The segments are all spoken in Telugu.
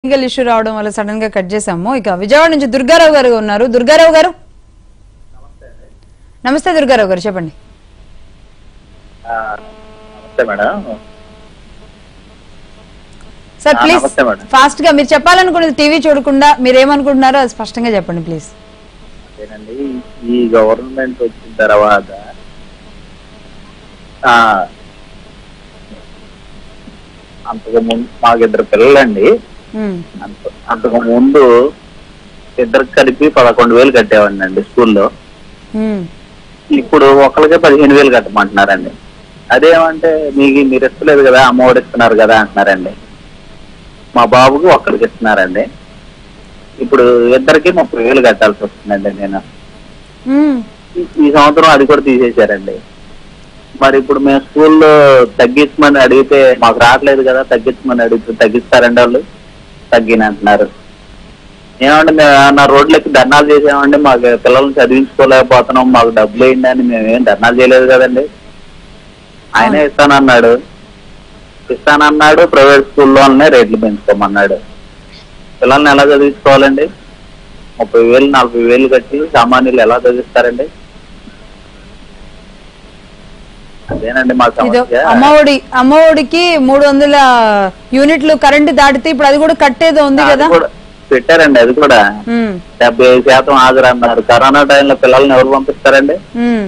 టెక్నికల్ ఇష్యూ రావడం వల్ల సడన్ గా కట్ చేసాము ఇక విజయవాడ నుంచి దుర్గారావు గారు ఉన్నారు దుర్గారావు గారు నమస్తే దుర్గారావు గారు చెప్పండి ఆ, నమస్తే మేడం సార్ ఆ, ప్లీజ్ నమస్తే మేడం. ఫాస్ట్ గా మీరు చెప్పాలనుకున్నది టీవీ చూడకుండా మీరు ఏమనుకుంటున్నారో అది స్పష్టంగా చెప్పండి ప్లీజ్ అదేనండి ఈ గవర్నమెంట్ వచ్చిన తర్వాత ఆ, అంతకు ముందు మాకు ఇద్దరు పిల్లలండి ఉమ్, అంత- అంతకు ముందు ఇద్దరు కలిపి పదకొండు వేలు కట్టేవాడిని అండి స్కూల్లో ఉమ్, ఇప్పుడు ఒకరికే పదిహేను వేలు కట్టమంటున్నారండి అదేమంటే మీకు మీరు ఇస్తలేదు కదా అమ్మఒడి ఇస్తున్నారు కదా అంటున్నారండి మా బాబుకి ఒక్కడికి ఇస్తున్నారండి ఇప్పుడు ఇద్దరికి ముప్పై వేలు కట్టాల్సి వస్తుందండి నేను ఉమ్, ఈ- ఈ సంవత్సరం అది కూడా తీసేశారండి మరి ఇప్పుడు మేము స్కూల్లో తగ్గించమని అడిగితే మాకు రావట్లేదు కదా తగ్గించమని అడిగితే తగ్గిస్తారండి వాళ్ళు తగ్గిన అంటున్నారు ఏమంటే మేము నా రోడ్లకి ధర్నాలు చేసామండి మాకు పిల్లల్ని చదివించుకోలేకపోతున్నాం మాకు డబ్బులు వేయండి అని మేమేం ధర్నాలు చేయలేదు కదండి ఆయనే ఇస్తానన్నాడు ఇస్తానన్నాడు ప్రైవేట్ స్కూల్లోనే రేట్లు పెంచుకోమన్నాడు పిల్లల్ని ఎలా చదివించుకోవాలండి ముప్పై వేలు నలభై వేలు కట్టి సామాన్యులు ఎలా చదివిస్తారండి అదేనండి మా ఇదో సమస్య అమ్మఒడి అమ్మఒడికి మూడు వందల యూనిట్లు కరెంటు దాటితే ఇప్పుడు అది కూడా కట్టేదో ఉంది అది కదా కూడా పెట్టారండి అది కూడా ఉమ్, డెబ్బై ఐదు శాతం హాజరు అన్నారు కరోనా టైంలో పిల్లల్ని ఎవరు పంపిస్తారండి ఉమ్.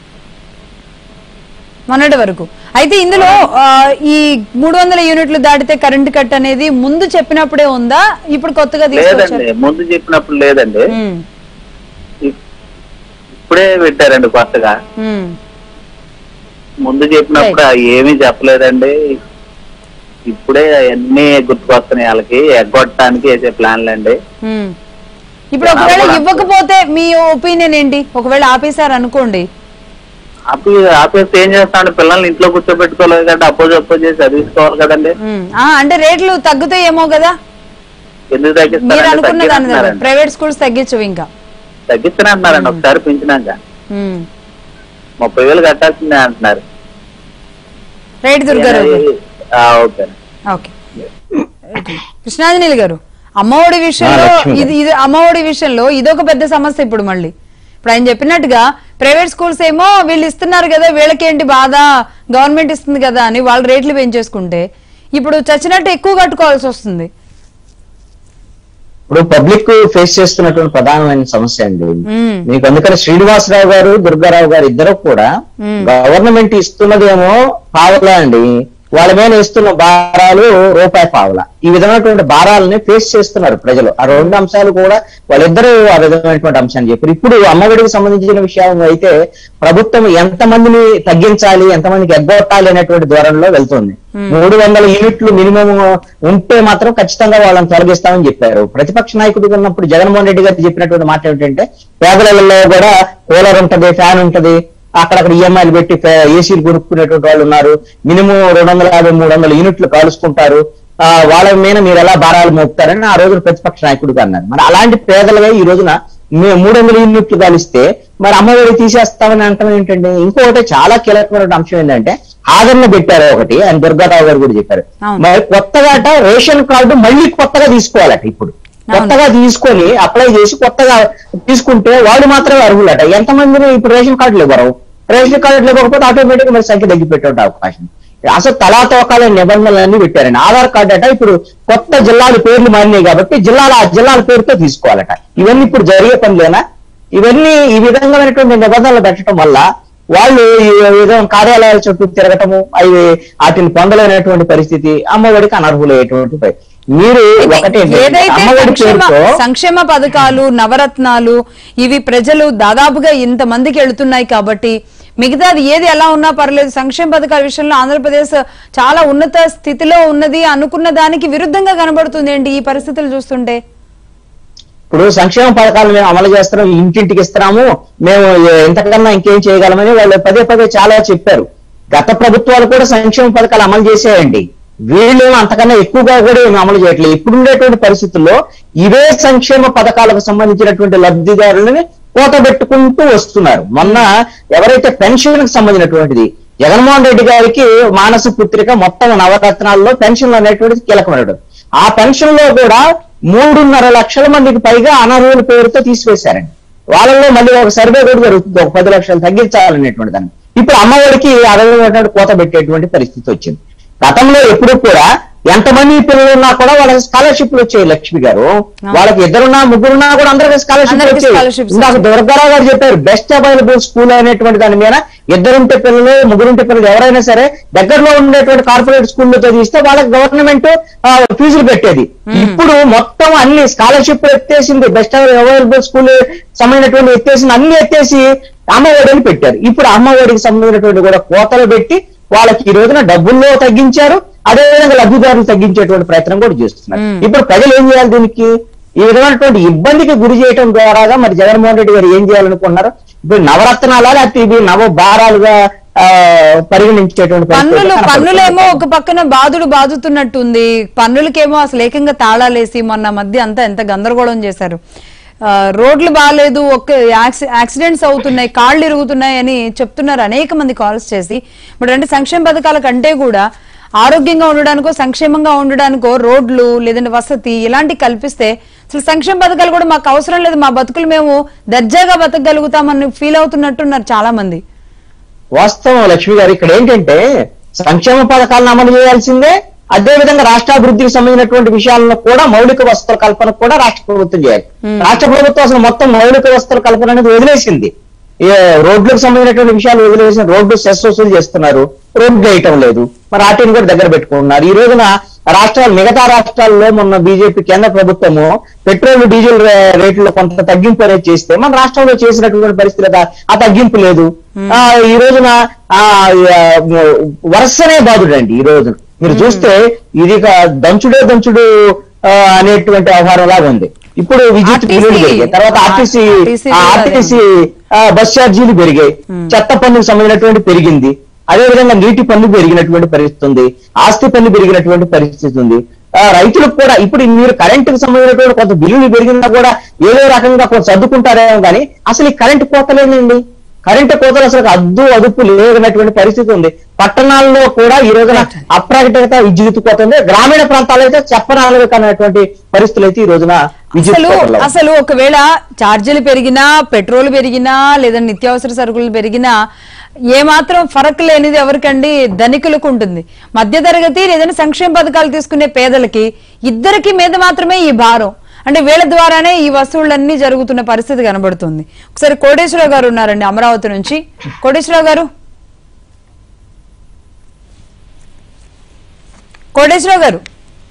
మొన్నటి వరకు అయితే ఇందులో ఆ, ఈ మూడు వందల యూనిట్లు దాటితే కరెంటు కట్ అనేది ముందు చెప్పినప్పుడే ఉందా ఇప్పుడు కొత్తగా తీసుకొచ్చారు లేదండి ముందు చెప్పినప్పుడు లేదండి ఉమ్, ఇప్- ఇప్పుడే పెట్టారండి కొత్తగా ఉమ్, ముందు చెప్పినప్పుడు ఏమీ చెప్పలేదండి ఇప్పుడే అన్ని గుర్తుకొస్తున్నాయి వాళ్ళకి ఎగ్గొట్టడానికి వేసే ప్లాన్లు అండి ఉమ్. ఇప్పుడు ఒకవేళ ఇవ్వకపోతే మీ ఒపీనియన్ ఏంటి ఒకవేళ ఆపేశారు అనుకోండి ఆపి ఆపేస్తే ఏం చేస్తామండి పిల్లల్ని ఇంట్లో కూర్చోబెట్టుకోలేదు కదా అపోజ్ అపోజ్ చేసి చదివించుకోవాలి కదండి ఉమ్, ఆ, అంటే రేట్లు తగ్గుతాయేమో కదా ఎందుకు మీరు తగ్గిస్తారండి అనుకున్న దాని తగ్గిస్తున్నారండి ప్రైవేట్ స్కూల్స్ తగ్గించవు ఇంకా తగ్గిస్తూనే అంటున్నారండి ఒకసారి పెంచినాక ఉమ్. ముప్పై వేలు కట్టాల్సిందే అంటున్నారు రైట్ దుర్గారావు గారు ఆ, ఓకే ఓకే కృష్ణాంజనేయులు గారు అమ్మఒడి విషయంలో ఆ, లక్ష్మి గారు. ఇది ఇది అమ్మఒడి విషయంలో ఇదొక పెద్ద సమస్య ఇప్పుడు మళ్ళీ ఇప్పుడు ఆయన చెప్పినట్టుగా ప్రైవేట్ స్కూల్స్ ఏమో వీళ్ళు ఇస్తున్నారు కదా వీళ్ళకేంటి బాధ గవర్నమెంట్ ఇస్తుంది కదా అని వాళ్ళు రేట్లు పెంచేసుకుంటే ఇప్పుడు చచ్చినట్టు ఎక్కువ కట్టుకోవాల్సి వస్తుంది ఇప్పుడు పబ్లిక్ ఫేస్ చేస్తున్నటువంటి ప్రధానమైన సమస్య అండి ఉమ్, మీకు అందుకని శ్రీనివాసరావు గారు దుర్గారావు గారు ఇద్దరు కూడా మ్మ్. గవర్నమెంట్ ఇస్తున్నదేమో పావలా అండి వాళ్ళ మీద ఇస్తున్న భారాలు రూపాయి పావల ఈ విధమైనటువంటి భారాలని ఫేస్ చేస్తున్నారు ప్రజలు ఆ రెండు అంశాలు కూడా వాళ్ళిద్దరూ ఆ విధమైనటువంటి అంశాన్ని చెప్పారు ఇప్పుడు అమ్మఒడికి సంబంధించిన విషయం అయితే ప్రభుత్వం ఎంతమందిని తగ్గించాలి ఎంతమందికి ఎగ్గొట్టాలి అనేటువంటి ధోరణిలో వెళ్తుంది మూడు వందల యూనిట్లు మినిమం ఉంటే మాత్రం ఖచ్చితంగా వాళ్ళని తొలగిస్తామని చెప్పారు ప్రతిపక్ష నాయకుడిగా ఉన్నప్పుడు జగన్మోహన్ రెడ్డి గారు చెప్పినటువంటి మాట ఏమిటంటే పేదలలో కూడా కూలర్ ఉంటది ఫ్యాన్ ఉంటది అక్కడక్కడ ఈఎంఐలు పెట్టి ఫే- ఏసీలు కొనుక్కునేటువంటి వాళ్ళు ఉన్నారు మినిమం రెండు వందల యాభై మూడు వందల యూనిట్లు కాలుసుకుంటారు ఆ, వాళ్ళ మీద మీరు ఎలా భారాలు మోపుతారని ఆ రోజున ప్రతిపక్ష నాయకుడిగా అన్నారు మరి అలాంటి పేదలుగా ఈ రోజున మే- మూడు వందల యూనిట్లు కాలిస్తే మరి అమ్మఒడి తీసేస్తామని అంటాం ఏంటండి ఇంకొకటి చాలా కీలకమైన అంశం ఏంటంటే ఆదరణ పెట్టారు ఒకటి ఆయన దుర్గారావు గారు కూడా చెప్పారు అవును. మరి కొత్తగా అట రేషన్ కార్డు మళ్ళీ కొత్తగా తీసుకోవాలట ఇప్పుడు కొత్తగా తీసుకొని అప్లై చేసి కొత్తగా తీసుకుంటే వాళ్ళు మాత్రమే అర్హులట ఎంతమందిని ఇప్పుడు రేషన్ కార్డులు ఇవ్వరు రేషన్ కార్డులు ఇవ్వకపోతే ఆటోమేటిక్ మరి సంఖ్య తగ్గిపెట్టే అవకాశం అసలు తలా తోకాల నిబంధనలన్నీ పెట్టారండి ఆధార్ కార్డు అట ఇప్పుడు కొత్త జిల్లాల పేర్లు మారినాయి కాబట్టి జిల్లాల ఆ జిల్లాల పేరుతో తీసుకోవాలట ఇవన్నీ ఇప్పుడు జరిగే పనులేనా ఇవన్నీ ఈ విధంగామైనటువంటి నిబంధనలు పెట్టడం వల్ల వాళ్ళు ఈ విధంగా కార్యాలయాల చుట్టూ తిరగటము అవి వాటిని పొందలేనటువంటి పరిస్థితి అమ్మఒడికి అనర్హులయ్యేటువంటి పరి- మీరు ఒకటి ఏదైతే అమ్మఒడి సంక్షేమ పేరుతో సంక్షేమ పథకాలు నవరత్నాలు ఇవి ప్రజలు దాదాపుగా ఇంత మందికి వెళుతున్నాయి కాబట్టి మిగతాది ఏది ఎలా ఉన్నా పర్లేదు సంక్షేమ పథకాల విషయంలో ఆంధ్రప్రదేశ్ చాలా ఉన్నత స్థితిలో ఉన్నది అనుకున్న దానికి విరుద్ధంగా కనబడుతుంది ఏంటి ఈ పరిస్థితులు చూస్తుంటే ఇప్పుడు సంక్షేమ పథకాలు మేము అమలు చేస్తున్నాం ఇంటింటికి ఇస్తున్నాము మేము ఇంతకన్నా ఇంకేం చేయగలమని వాళ్ళు పదే పదే చాలా చెప్పారు గత ప్రభుత్వాలు కూడా సంక్షేమ పథకాలు అమలు చేసేయండి వీళ్ళేమో అంతకన్నా ఎక్కువగా కూడా ఏమి అమలు చేయట్లేదు ఇప్పుడు ఉండేటువంటి పరిస్థితుల్లో ఇవే సంక్షేమ పథకాలకు సంబంధించినటువంటి లబ్ధిదారులని కోత పెట్టుకుంటూ వస్తున్నారు మొన్న ఎవరైతే పెన్షన్ కి సంబంధించినటువంటిది జగన్మోహన్ రెడ్డి గారికి మానస పుత్రిక మొత్తం నవరత్నాల్లో పెన్షన్లు అనేటువంటిది కీలకమైనటువంటి ఆ పెన్షన్ లో కూడా మూడున్నర లక్షల మందికి పైగా అనర్హుల పేరుతో తీసివేశారండి వాళ్ళలో మళ్ళీ ఒక సర్వే కూడా జరుగుతుంది ఒక పది లక్షలు తగ్గించాలనేటువంటి దాన్ని ఇప్పుడు అమ్మఒడికి అదనమైనటువంటి కోత పెట్టేటువంటి పరిస్థితి వచ్చింది గతంలో ఎప్పుడు కూడా ఎంతమంది పిల్లలు ఉన్నా కూడా వాళ్ళకి స్కాలర్షిప్లు వచ్చాయి లక్ష్మి గారు వాళ్ళకి ఇద్దరున్నా ముగ్గురున్నా కూడా అందరికి స్కాలర్షిప్ అందరికీ వచ్చాయి scholarships ఇందాక దుర్గారావు గారు చెప్పారు బెస్ట్ అవైలబుల్ స్కూల్ అనేటువంటి దాని మీద ఇద్దరుంటే పిల్లలు ముగ్గురుంటే పిల్లలు ఎవరైనా సరే దగ్గరలో ఉండేటువంటి కార్పొరేట్ స్కూల్లో చదివిస్తే వాళ్ళకి గవర్నమెంట్ ఫీజులు పెట్టేది ఇప్పుడు మొత్తం అన్ని స్కాలర్షిప్ ఎత్తేసింది బెస్ట్ అవైలబుల్ స్కూల్ సంబంధించినటువంటి ఎత్తేసింది అన్ని ఎత్తేసి అమ్మఒడిని పెట్టారు ఇప్పుడు అమ్మఒడికి సంబంధించినటువంటి కూడా కోతలు పెట్టి వాళ్ళకి ఈ రోజున డబ్బుల్లో తగ్గించారు అదేవిధంగా లబ్ధిదారులు తగ్గించేటువంటి ప్రయత్నం కూడా చేస్తున్నారు ఇప్పుడు ప్రజలు ఏం చేయాలి దీనికి ఈ విధమైనటువంటి ఇబ్బందికి గురి చేయడం ద్వారాగా మరి జగన్మోహన్ రెడ్డి గారు ఏం చేయాలనుకున్నారు ఇప్పుడు నవరత్నాలా లేకపోతే ఇవి నవ భారాలుగా ఆ, పరిగణించేటువంటి పరిస్థితి పన్నులు కనపడుతుంది. పన్నులేమో ఒక పక్కన బాధుడు బాదుతున్నట్టుంది పన్నులకేమో అసలు ఏకంగా తాళాలేసి మొన్న మధ్య అంతా ఎంత గందరగోళం చేశారు ఆ, రోడ్లు బాగాలేదు ఒక యాక్సి- యాక్సిడెంట్స్ అవుతున్నాయి కాళ్ళు ఇరుగుతున్నాయి అని చెప్తున్నారు అనేక మంది కాల్స్ చేసి ఇప్పుడు అంటే సంక్షేమ పథకాల కంటే కూడా ఆరోగ్యంగా ఉండడానికో సంక్షేమంగా ఉండడానికో రోడ్లు లేదంటే వసతి ఇలాంటివి కల్పిస్తే అసలు సంక్షేమ పథకాలు కూడా మాకు అవసరం లేదు మా బతుకులు మేము దర్జాగా బతకగలుగుతామని ఫీల్ అవుతున్నట్టున్నారు చాలా మంది వాస్తవం లక్ష్మి గారు ఇక్కడ ఏంటంటే సంక్షేమ పథకాలను అమలు చేయాల్సిందే అదే విధంగా రాష్ట్రాభివృద్ధికి సంబంధించినటువంటి విషయాలను కూడా మౌలిక వసతుల కల్పన కూడా రాష్ట్ర ప్రభుత్వం చేయాలి రాష్ట్ర ప్రభుత్వం అసలు మొత్తం మౌలిక వసతుల కల్పన అనేది వదిలేసింది ఏ రోడ్లకు సంబంధించినటువంటి విషయాలు వదిలేసిన రోడ్డు సెస్ వసూలు చేస్తున్నారు రోడ్డు వేయటం లేదు మరి వాటిని కూడా దగ్గర పెట్టుకుంటున్నారు ఈ రోజున రాష్ట్రాలు మిగతా రాష్ట్రాల్లో మొన్న బీజేపీ కేంద్ర ప్రభుత్వము పెట్రోల్ డీజిల్ రే- రేట్లలో కొంత తగ్గింపు అనేది చేస్తే మన రాష్ట్రంలో చేసినటువంటి పరిస్థితి ఆ- ఆ తగ్గింపు లేదు ఆ ఈ రోజున ఆ ఆ, వరుసనే బాధుడండి ఈ రోజున మీరు చూస్తే ఇది ఒక దంచుడే దంచుడు ఆ, అనేటువంటి వ్యవహారం లాగా ఉంది ఇప్పుడు విద్యుత్ RTC బిల్లులు పెరిగాయి తర్వాత ఆర్టీసీ RTC కూడా ఆర్టీసీ బస్ ఛార్జీలు పెరిగాయి చెత్త పన్నుకు సంబంధించినటువంటి పెరిగింది అదే విధంగా నీటి పన్ను పెరిగినటువంటి పరిస్థితి ఉంది ఆస్తి పన్ను పెరిగినటువంటి పరిస్థితి ఉంది ఆ, రైతులకు కూడా ఇప్పుడు మీరు కరెంటుకు సంబంధించినటువంటి కొంత బిల్లులు పెరిగినా కూడా ఏదో రకంగా కొంత సర్దుకుంటారేమో కానీ అసలు ఈ కరెంటు కోతలేనండి కరెంటు కోతలు అసలు అద్దు అదుపు లేనటువంటి పరిస్థితి ఉంది పట్టణాల్లో కూడా ఈ రోజున అప్రకటిత విద్యుత్ కోత ఉంది గ్రామీణ ప్రాంతాల్లో అయితే చెప్పనాలు కన్నటువంటి పరిస్థితులు అయితే ఈ రోజున విద్యుత్ అసలు కోతలు ఉన్నాయి. అసలు ఒకవేళ ఛార్జీలు పెరిగినా పెట్రోల్ పెరిగినా లేదా నిత్యావసర సరుకులు పెరిగినా ఏ మాత్రం ఫరక్ లేనిది ఎవరికండి ధనికులకు ఉంటుంది మధ్యతరగతి లేదంటే సంక్షేమ పథకాలు తీసుకునే పేదలకి ఇద్దరికి మీద మాత్రమే ఈ భారం అంటే వీళ్ళ ద్వారానే ఈ వస్తువులన్నీ జరుగుతున్న పరిస్థితి కనబడుతుంది ఒకసారి కోటేశ్వరరావు గారు ఉన్నారండి అమరావతి నుంచి కోటేశ్వరరావు గారు కోటేశ్వరరావు గారు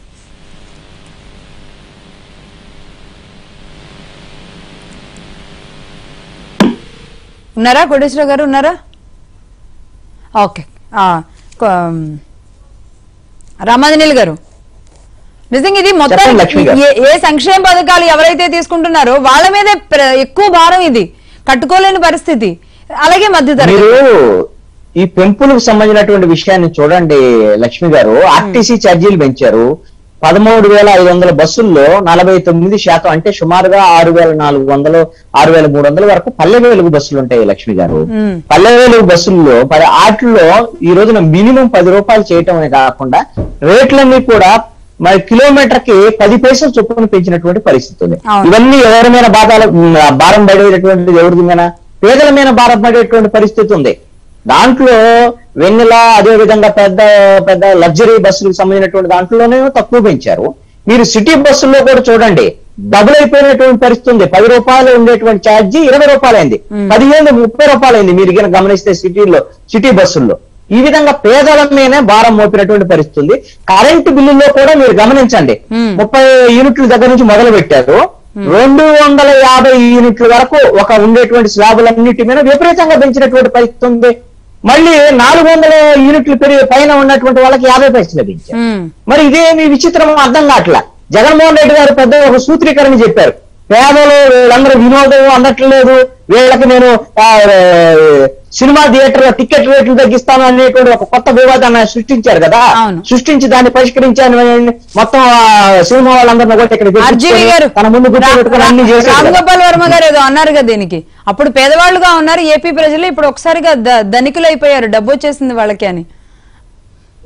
ఉన్నారా కోటేశ్వరరావు గారు ఉన్నారా ఓకే ఆ, కొ- రామాంజనేయులు గారు నిజంగా ఇది మొత్తం చెప్పండి, లక్ష్మి గారు. ఏ- ఏ సంక్షేమ పథకాలు ఎవరైతే తీసుకుంటున్నారో వాళ్ళ మీదే ప్ర- ఎక్కువ భారం ఇది కట్టుకోలేని పరిస్థితి అలాగే మధ్య మీరు ఈ పెంపులకు సంబంధించినటువంటి విషయాన్ని చూడండి లక్ష్మి గారు ఆర్టీసీ ఛార్జీలు పెంచారు పదమూడు వేల ఐదు వందల బస్సుల్లో నలభై తొమ్మిది శాతం అంటే సుమారుగా ఆరు వేల నాలుగు వందలు ఆరు వేల మూడు వందల వరకు పల్లె వెలుగు బస్సులు ఉంటాయి లక్ష్మి గారు పల్లె వెలుగు బస్సుల్లో పది ఆటల్లో ఈ రోజున మినిమం పది రూపాయలు చేయటం అనే కాకుండా రేట్లన్నీ కూడా మరి కిలోమీటర్ కి పది పైసలు చొప్పున పెంచినటువంటి పరిస్థితి ఉంది అవును. ఇవన్నీ ఎవరి మీద బాధాల భారం పడేటటువంటిది ఎవరిది మీద పేదల మీద భారం పడేటువంటి పరిస్థితి ఉంది దాంట్లో వెన్నెల అదే విధంగా పెద్ద పెద్ద లగ్జరీ బస్సులకు సంబంధించినటువంటి దాంట్లోనే తక్కువ పెంచారు మీరు సిటీ బస్సుల్లో కూడా చూడండి డబుల్ అయిపోయినటువంటి పరిస్థితి ఉంది పది రూపాయలు ఉండేటువంటి ఛార్జీ ఇరవై రూపాయలు అయింది పదిహేను ముప్పై రూపాయలు అయింది మీరు కనుక గమనిస్తే సిటీలో సిటీ బస్సుల్లో ఈ విధంగా పేదల మీదనే భారం మోపినటువంటి పరిస్థితి ఉంది కరెంటు బిల్లుల్లో కూడా మీరు గమనించండి ముప్పై యూనిట్ల దగ్గర నుంచి మొదలు పెట్టారు రెండు వందల యాభై యూనిట్ల వరకు ఒక ఉండేటువంటి స్లాబులన్నిటి మీద విపరీతంగా పెంచినటువంటి పరిస్థితి ఉంది మళ్ళీ నాలుగు వందల యూనిట్లు పెరిగి పైన ఉన్నటువంటి వాళ్ళకి యాభై పైసలు పెంచారు ఉమ్. మరి ఇదేమి విచిత్రం అర్థం కావట్లా జగన్మోహన్ రెడ్డి గారు పెద్ద ఒక సూత్రీకరణ చెప్పారు పేదలు వీళ్ళందరూ వినోదం అందట్లేదు వీళ్ళకి నేను ఆ, సినిమా థియేటర్ లో టికెట్ రేట్లు తగ్గిస్తాను అనేటువంటి ఒక కొత్త వివాదాన్ని సృష్టించారు కదా అవును. సృష్టించి దాన్ని పరిష్కరించాను అని మొత్తం ఆ, సినిమా వాళ్ళందరినీ కూడా ఇక్కడ ఆర్జీవి గారు తన ముందు కూర్చోబెట్టుకుని అన్ని చేశారు రామ్ కదా. గోపాల్ వర్మ గారు ఏదో అన్నారు కదా దీనికి అప్పుడు పేదవాళ్ళుగా ఉన్నారు ఏపీ ప్రజలు ఇప్పుడు ఒకసారిగా ద- ధనికులు అయిపోయారు డబ్బు వచ్చేసింది వాళ్ళకి అని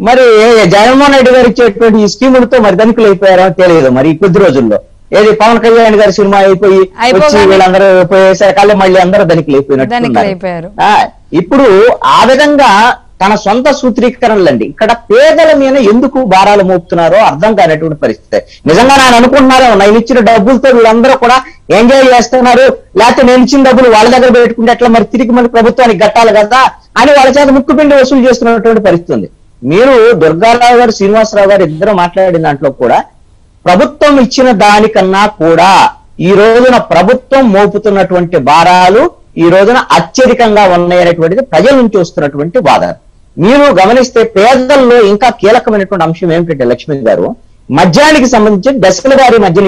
మరి జగన్మోహన్ రెడ్డి గారు ఇచ్చేటువంటి ఈ స్కీములతో మరి ధనికులు అయిపోయారో తెలియదు మరి ఈ కొద్ది రోజుల్లో ఏది పవన్ కళ్యాణ్ గారి సినిమా అయిపోయి వచ్చి అయిపోగానే- వీళ్ళందరూ పోయేసరికల్లా మళ్ళీ అందరూ ధనికులు అయిపోయినట్టు ధనికులు అయిపోయారు. ఆ, ఇప్పుడు ఆ విధంగా తన సొంత సూత్రీకరణలండి ఇక్కడ పేదల మీద ఎందుకు భారాలు మోపుతున్నారో అర్థం కానటువంటి పరిస్థితి నిజంగా నేను అనుకుంటున్నారో నేను ఇచ్చిన డబ్బులతో వీళ్ళందరూ కూడా ఎంజాయ్ చేస్తున్నారు లేకపోతే నేను ఇచ్చిన డబ్బులు వాళ్ళ దగ్గర పెట్టుకుంటే ఎట్లా మరి తిరిగి మన ప్రభుత్వానికి కట్టాలి కదా అని వాళ్ళ చేత ముక్కు పిండి వసూలు చేస్తున్నటువంటి పరిస్థితి ఉంది మీరు దుర్గారావు గారు శ్రీనివాసరావు గారు ఇద్దరు మాట్లాడిన దాంట్లో కూడా ప్రభుత్వం ఇచ్చిన దానికన్నా కూడా ఈ రోజున ప్రభుత్వం మోపుతున్నటువంటి భారాలు ఈ రోజున అత్యధికంగా ఉన్నాయనేటువంటిది ప్రజల నుంచి వస్తున్నటువంటి వాదన మీరు గమనిస్తే పేదల్లో ఇంకా కీలకమైనటువంటి అంశం ఏమిటంటే లక్ష్మి గారు మద్యానికి సంబంధించి దశల వారి మధ్య